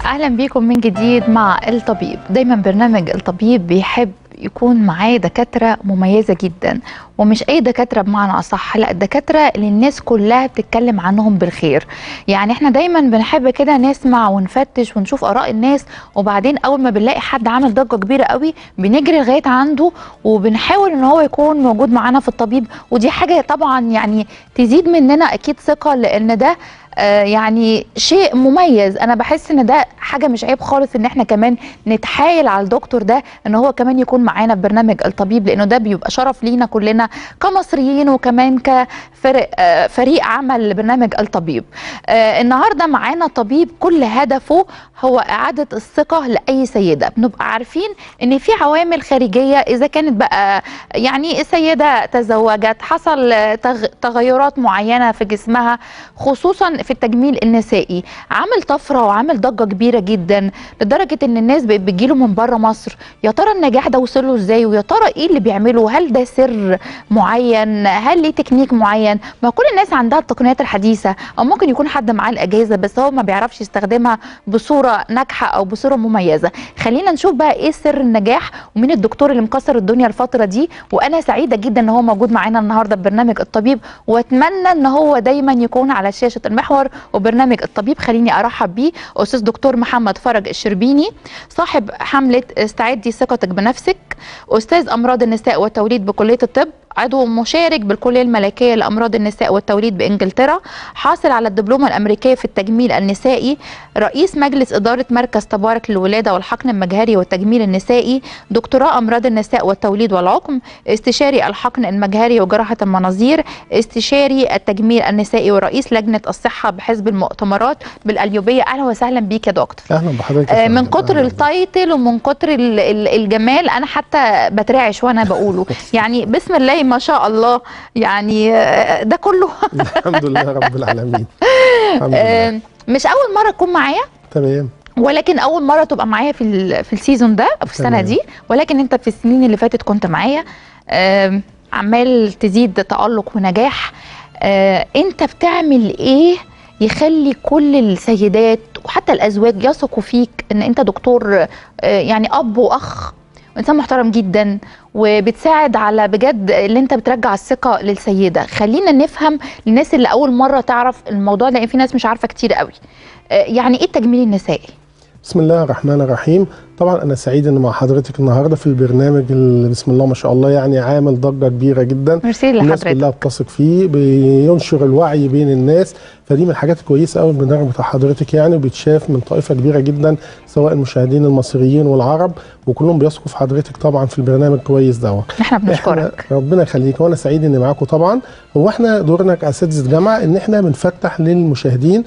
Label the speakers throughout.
Speaker 1: اهلا بيكم من جديد مع الطبيب دايما برنامج الطبيب بيحب يكون معاه دكاترة مميزة جدا ومش أي دكاترة بمعنى أصح لا الدكاترة اللي الناس كلها بتتكلم عنهم بالخير يعني احنا دايما بنحب كده نسمع ونفتش ونشوف آراء الناس وبعدين أول ما بنلاقي حد عامل ضجة كبيرة قوي بنجري لغاية عنده وبنحاول ان هو يكون موجود معانا في الطبيب ودي حاجة طبعا يعني تزيد مننا أكيد ثقة لأن ده آه، يعني شيء مميز انا بحس ان ده حاجه مش عيب خالص ان احنا كمان نتحايل على الدكتور ده ان هو كمان يكون معانا في برنامج الطبيب لانه ده بيبقى شرف لينا كلنا كمصريين وكمان كفريق آه، فريق عمل لبرنامج الطبيب آه، النهارده معانا طبيب كل هدفه هو اعاده الثقه لاي سيده بنبقى عارفين ان في عوامل خارجيه اذا كانت بقى يعني السيده تزوجت حصل تغ- تغيرات معينه في جسمها خصوصا في التجميل النسائي عامل طفره وعامل ضجه كبيره جدا لدرجه ان الناس بقت بتجيله من بره مصر يا ترى النجاح ده وصل له ازاي ويا ترى ايه اللي بيعمله هل ده سر معين هل ليه تكنيك معين ما كل الناس عندها التقنيات الحديثه او ممكن يكون حد معاه الاجهزه بس هو ما بيعرفش يستخدمها بصوره ناجحه او بصوره مميزه خلينا نشوف بقى ايه سر النجاح ومين الدكتور اللي مكسر الدنيا الفتره دي وانا سعيده جدا ان هو موجود معانا النهارده في برنامج الطبيب واتمنى ان هو دايما يكون على شاشه المحور وبرنامج الطبيب خليني ارحب بيه استاذ دكتور محمد فرج الشربيني صاحب حمله استعدي ثقتك بنفسك استاذ امراض النساء والتوليد بكليه الطب عضو مشارك بالكليه الملكيه لامراض النساء والتوليد بانجلترا حاصل على الدبلومه الامريكيه في التجميل النسائي رئيس مجلس اداره مركز تبارك للولاده والحقن المجهري والتجميل النسائي دكتوراه امراض النساء والتوليد والعقم استشاري الحقن المجهري وجراحه المناظير استشاري التجميل النسائي ورئيس لجنه الصحه بحزب المؤتمرات بالقليوبيه اهلا وسهلا بيك يا دكتور
Speaker 2: اهلا بحضرتك يا
Speaker 1: آه، من
Speaker 2: فندم.
Speaker 1: كتر
Speaker 2: أهلاً بيك.
Speaker 1: التايتل ومن كتر ال- ال- الجمال انا حتى بترعش وانا بقوله يعني بسم الله ما شاء الله يعني آه، ده كله
Speaker 2: الحمد لله رب العالمين الحمد لله
Speaker 1: آه، مش اول مره تكون معايا
Speaker 2: تمام
Speaker 1: ولكن اول مره تبقى معايا في ال- في السيزون ده في السنه
Speaker 2: تمام.
Speaker 1: دي ولكن انت في السنين اللي فاتت كنت معايا آم، عمال تزيد تالق ونجاح آه، انت بتعمل ايه يخلي كل السيدات وحتى الازواج يثقوا فيك ان انت دكتور آه، يعني اب واخ وانسان محترم جدا وبتساعد على بجد اللي انت بترجع الثقه للسيده خلينا نفهم للناس اللي اول مره تعرف الموضوع لان في ناس مش عارفه كتير قوي آه، يعني ايه التجميل النسائي
Speaker 2: بسم الله الرحمن الرحيم طبعا انا سعيد ان مع حضرتك النهارده في البرنامج اللي بسم الله ما شاء الله يعني عامل ضجه كبيره جدا
Speaker 1: ميرسي
Speaker 2: الناس كلها
Speaker 1: لحضرتك
Speaker 2: بتثق فيه بينشر الوعي بين الناس فدي من الحاجات الكويسه قوي البرنامج بتاع حضرتك يعني وبيتشاف من طائفه كبيره جدا سواء المشاهدين المصريين والعرب وكلهم بيثقوا في حضرتك طبعا في البرنامج كويس دوت
Speaker 1: احنا
Speaker 2: احنا
Speaker 1: بنشكرك
Speaker 2: ربنا يخليك وانا سعيد اني معاكم طبعا هو احنا دورنا كاساتذه جامعه ان احنا بنفتح للمشاهدين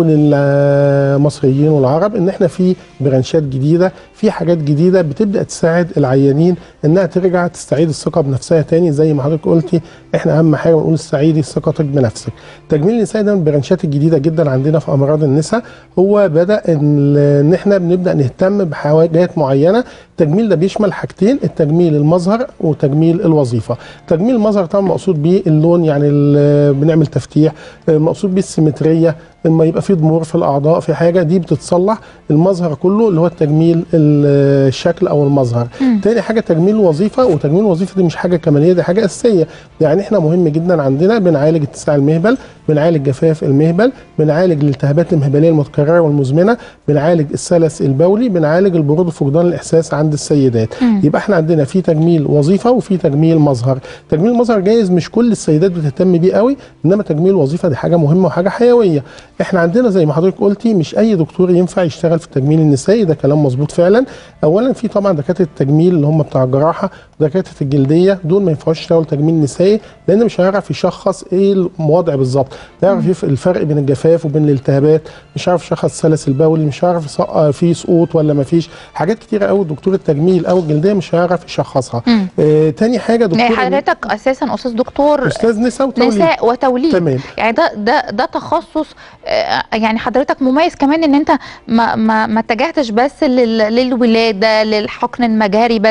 Speaker 2: وللمصريين والعرب ان احنا في برانشات جديده في حاجات جديده بتبدا تساعد العيانين انها ترجع تستعيد الثقه بنفسها تاني زي ما حضرتك قلتي احنا اهم حاجه بنقول استعيدي ثقتك بنفسك تجميل النساء ده من البرانشات الجديده جدا عندنا في امراض النساء هو بدا ان ان احنا بنبدا نهتم بحاجات معينه التجميل ده بيشمل حاجتين التجميل المظهر وتجميل الوظيفه تجميل المظهر طبعا مقصود بيه اللون يعني ال- بنعمل تفتيح آه، مقصود بيه السيمتريه لما يبقى في ضمور في الاعضاء في حاجه دي بتتصلح المظهر كله اللي هو التجميل ال- الشكل او المظهر
Speaker 1: مم.
Speaker 2: تاني حاجه تجميل الوظيفه وتجميل الوظيفه دي مش حاجه كماليه دي حاجه اساسيه يعني احنا مهم جدا عندنا بنعالج اتساع المهبل بنعالج جفاف المهبل بنعالج الالتهابات المهبليه المتكرره والمزمنه بنعالج السلس البولي بنعالج البرود وفقدان الاحساس عند السيدات
Speaker 1: مم.
Speaker 2: يبقى احنا عندنا في تجميل وظيفه وفي تجميل مظهر تجميل المظهر جايز مش كل السيدات بتهتم بيه قوي انما تجميل الوظيفه دي حاجه مهمه وحاجه حيويه احنا عندنا زي ما حضرتك قلتي مش اي دكتور ينفع يشتغل في التجميل النسائي ده كلام مظبوط فعلا اولا في طبعا دكاتره التجميل اللي هم بتاع الجراحه ودكاتره الجلديه دول ما ينفعوش يشتغلوا تجميل نسائي لان مش هيعرف يشخص ايه الوضع بالظبط لا يعرف يف- الفرق بين الجفاف وبين الالتهابات مش عارف يشخص السلس البولي مش عارف يص- في سقوط ولا ما فيش حاجات كتيره قوي دكتور التجميل او الجلديه مش هيعرف يشخصها
Speaker 1: مم.
Speaker 2: آه تاني حاجه
Speaker 1: يعني
Speaker 2: دكتور
Speaker 1: حضرتك اساسا استاذ دكتور
Speaker 2: استاذ نساء وتوليد
Speaker 1: نساء وتوليد
Speaker 2: تمام
Speaker 1: يعني ده ده ده تخصص آه، يعني حضرتك مميز كمان ان انت ما ما ما اتجهتش بس لل- للولاده للحقن المجهري بس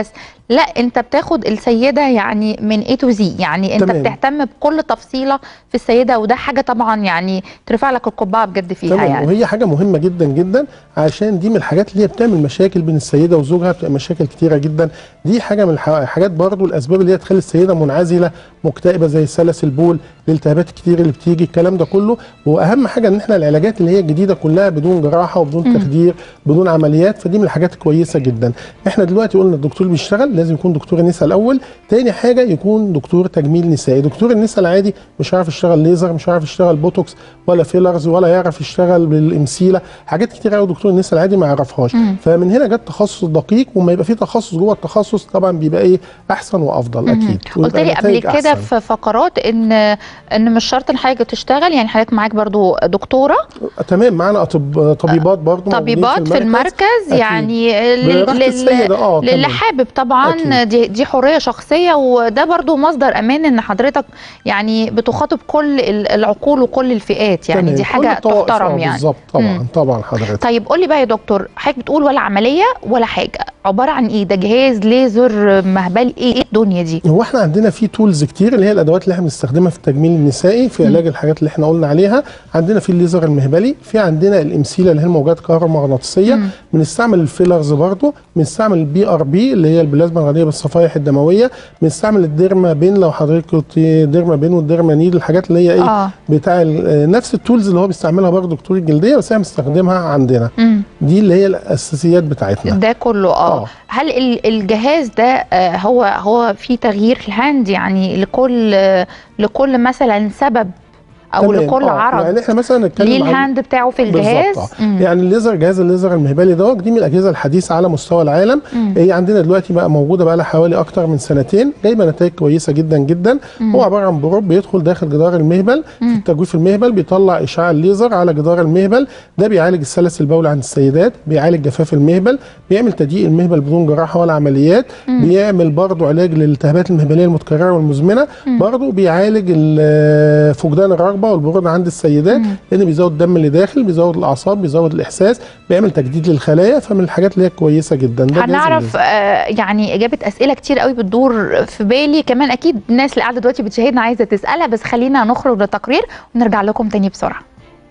Speaker 1: لا انت بتاخد السيده يعني من اي تو زي يعني انت
Speaker 2: تمام.
Speaker 1: بتهتم بكل تفصيله في السيده وده حاجه طبعا يعني ترفع لك القبعه بجد فيها
Speaker 2: تمام
Speaker 1: يعني
Speaker 2: وهي حاجه مهمه جدا جدا عشان دي من الحاجات اللي هي بتعمل مشاكل بين السيده وزوجها بتبقى مشاكل كتيره جدا دي حاجه من الح- الحاجات برضو الاسباب اللي هي تخلي السيده منعزله مكتئبه زي سلس البول الالتهابات الكتير اللي بتيجي الكلام ده كله واهم حاجه ان احنا العلاجات اللي هي الجديده كلها بدون جراحه وبدون تخدير بدون عمليات فدي من الحاجات الكويسه جدا احنا دلوقتي قلنا الدكتور اللي بيشتغل لازم يكون دكتور نساء الاول تاني حاجه يكون دكتور تجميل نسائي دكتور النساء العادي مش عارف يشتغل ليزر مش عارف يشتغل بوتوكس ولا فيلرز ولا يعرف يشتغل بالامسيله حاجات كتير قوي دكتور النساء العادي ما يعرفهاش فمن هنا جت التخصص الدقيق وما يبقى في تخصص جوه التخصص طبعا بيبقى ايه احسن وافضل اكيد
Speaker 1: قلت
Speaker 2: ويبقى
Speaker 1: لي قبل
Speaker 2: نتائج
Speaker 1: كده
Speaker 2: أحسن.
Speaker 1: في فقرات ان ان مش شرط ان حضرتك تشتغل يعني حضرتك معاك برضو دكتوره
Speaker 2: تمام معانا أطب... طبيبات برضو موجودين
Speaker 1: طبيبات في المركز
Speaker 2: أكيد.
Speaker 1: يعني لل-
Speaker 2: براحة
Speaker 1: لل-
Speaker 2: السيدة، آه،
Speaker 1: للي
Speaker 2: تمام.
Speaker 1: حابب طبعا
Speaker 2: أكيد.
Speaker 1: دي دي حريه شخصيه وده برضو مصدر امان ان حضرتك يعني بتخاطب كل ال- العقول وكل الفئات يعني
Speaker 2: تمام.
Speaker 1: دي
Speaker 2: كل
Speaker 1: حاجه
Speaker 2: الطوائف،
Speaker 1: تحترم
Speaker 2: آه،
Speaker 1: يعني
Speaker 2: بالظبط طبعا
Speaker 1: مم.
Speaker 2: طبعا حضرتك
Speaker 1: طيب قول لي بقى يا دكتور حضرتك بتقول ولا عمليه ولا حاجه عباره عن ايه ده جهاز ليزر مهبل ايه ايه الدنيا دي
Speaker 2: هو احنا عندنا في تولز كتير اللي هي الادوات اللي احنا بنستخدمها في التجميل النسائي في علاج الحاجات اللي احنا قلنا عليها عندنا في الليزر المهبلي في عندنا الامسيله اللي هي الموجات الكهرومغناطيسيه بنستعمل الفيلرز برضو بنستعمل البي ار بي اللي هي البلازما الغنيه بالصفائح الدمويه بنستعمل الديرما بين لو حضرتك قلت ديرما بين والديرما نيد الحاجات اللي هي ايه
Speaker 1: آه.
Speaker 2: بتاع ال- نفس التولز اللي هو بيستعملها برضو دكتور الجلديه بس احنا بنستخدمها عندنا
Speaker 1: مم.
Speaker 2: دي اللي هي الاساسيات بتاعتنا
Speaker 1: ده كله اه
Speaker 2: آه.
Speaker 1: هل ال- الجهاز ده آه، هو هو في تغيير في الهاند يعني لكل آه، لكل مثلا سبب او
Speaker 2: تمام.
Speaker 1: لكل
Speaker 2: آه،
Speaker 1: عرض
Speaker 2: يعني احنا مثلا نتكلم
Speaker 1: ليه
Speaker 2: عن-
Speaker 1: الهاند بتاعه في الجهاز
Speaker 2: بالظبط آه.
Speaker 1: مم.
Speaker 2: يعني الليزر جهاز الليزر المهبلي دوت دي من الاجهزه الحديثه على مستوى العالم
Speaker 1: مم.
Speaker 2: هي عندنا دلوقتي بقى موجوده بقى لها حوالي اكتر من سنتين جايبه نتائج كويسه جدا جدا هو عباره عن بروب بيدخل داخل جدار المهبل في التجويف المهبل بيطلع اشعاع الليزر على جدار المهبل ده بيعالج السلس البولي عند السيدات بيعالج جفاف المهبل بيعمل تضييق المهبل بدون جراحه ولا عمليات بيعمل برضه علاج للالتهابات المهبليه المتكرره والمزمنه برضه بيعالج ال- فقدان الرغبه والبرود عند السيدات لان بيزود الدم اللي داخل بيزود الاعصاب بيزود الاحساس بيعمل تجديد للخلايا فمن الحاجات اللي هي كويسه جدا ده جهاز
Speaker 1: هنعرف
Speaker 2: الليزر.
Speaker 1: آه، يعني اجابه اسئله كتير قوي بتدور في بالي كمان اكيد الناس اللي قاعده دلوقتي بتشاهدنا عايزه تسالها بس خلينا نخرج لتقرير ونرجع لكم تاني بسرعه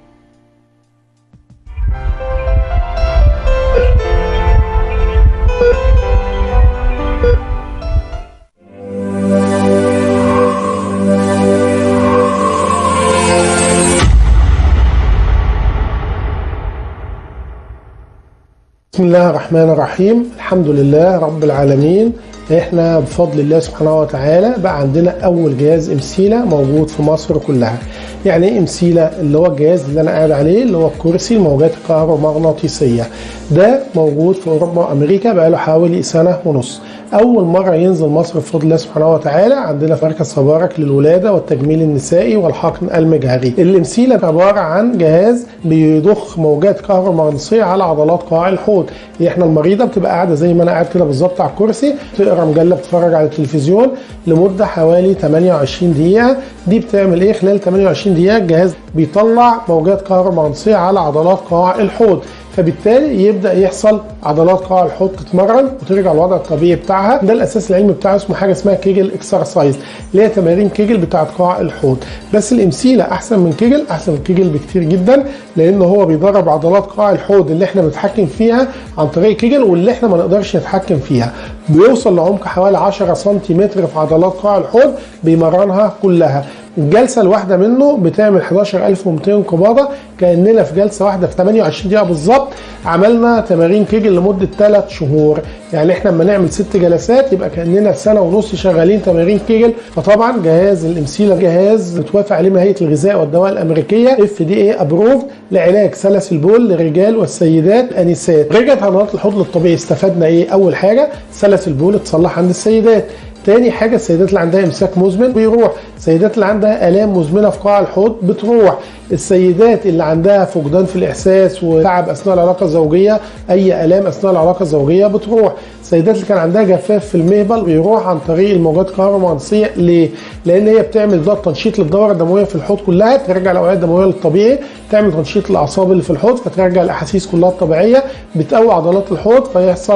Speaker 2: بسم الله الرحمن الرحيم الحمد لله رب العالمين احنا بفضل الله سبحانه وتعالى بقى عندنا اول جهاز امسيله موجود في مصر كلها يعني ايه امسيله اللي هو الجهاز اللي انا قاعد عليه اللي هو الكرسي الموجات الكهرومغناطيسيه ده موجود في اوروبا وامريكا بقى له حوالي سنه ونص اول مره ينزل مصر بفضل الله سبحانه وتعالى عندنا في مركز صبارك للولاده والتجميل النسائي والحقن المجهري الامسيله عباره عن جهاز بيضخ موجات كهرومغناطيسيه على عضلات قاع الحوض احنا المريضه بتبقى قاعده زي ما انا قاعد كده بالظبط على الكرسي تقرا مجله بتتفرج على التلفزيون لمده حوالي 28 دقيقه دي بتعمل ايه خلال 28 دقيقه الجهاز بيطلع موجات كهرومغناطيسيه على عضلات قاع الحوض فبالتالي يبدا يحصل عضلات قاع الحوض تتمرن وترجع الوضع الطبيعي بتاعها ده الاساس العلمي بتاعه اسمه حاجه اسمها كيجل اكسرسايز اللي هي تمارين كيجل بتاعه قاع الحوض بس الامسيله احسن من كيجل احسن من كيجل بكتير جدا لان هو بيدرب عضلات قاع الحوض اللي احنا بنتحكم فيها عن طريق كيجل واللي احنا ما نقدرش نتحكم فيها بيوصل لعمق حوالي 10 سنتيمتر في عضلات قاع الحوض بيمرنها كلها الجلسه الواحده منه بتعمل 11200 انقباضه كاننا في جلسه واحده في 28 دقيقه بالظبط عملنا تمارين كيجل لمده 3 شهور يعني احنا لما نعمل ست جلسات يبقى كاننا سنه ونص شغالين تمارين كيجل فطبعا جهاز الامسيله جهاز متوافق عليه من هيئه الغذاء والدواء الامريكيه اف دي اي ابروفد لعلاج سلس البول للرجال والسيدات انسات رجعت عضلات الحوض للطبيعي استفدنا ايه اول حاجه سلس البول اتصلح عند السيدات تاني حاجه السيدات اللي عندها امساك مزمن بيروح السيدات اللي عندها الام مزمنه في قاع الحوض بتروح السيدات اللي عندها فقدان في الاحساس وتعب اثناء العلاقه الزوجيه اي الام اثناء العلاقه الزوجيه بتروح السيدات اللي كان عندها جفاف في المهبل بيروح عن طريق الموجات الكهرومغناطيسيه ليه لان هي بتعمل ده تنشيط للدوره الدمويه في الحوض كلها ترجع الاوعيه الدمويه للطبيعي تعمل تنشيط الاعصاب اللي في الحوض فترجع الاحاسيس كلها الطبيعيه بتقوي عضلات الحوض فيحصل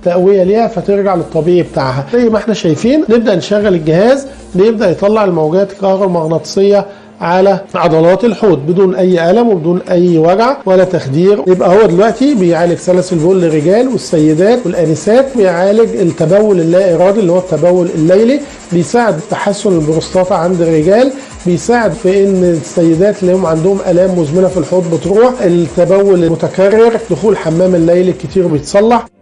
Speaker 2: تقويه ليها فترجع للطبيعي بتاعها زي ما احنا شايفين نبدا نشغل الجهاز بيبدا يطلع الموجات الكهرومغناطيسيه على عضلات الحوض بدون اي الم وبدون اي وجع ولا تخدير يبقى هو دلوقتي بيعالج سلاسل البول للرجال والسيدات والانسات بيعالج التبول اللا ارادي اللي هو التبول الليلي بيساعد في تحسن البروستاتا عند الرجال بيساعد في ان السيدات اللي هم عندهم الام مزمنه في الحوض بتروح التبول المتكرر دخول حمام الليل الكتير بيتصلح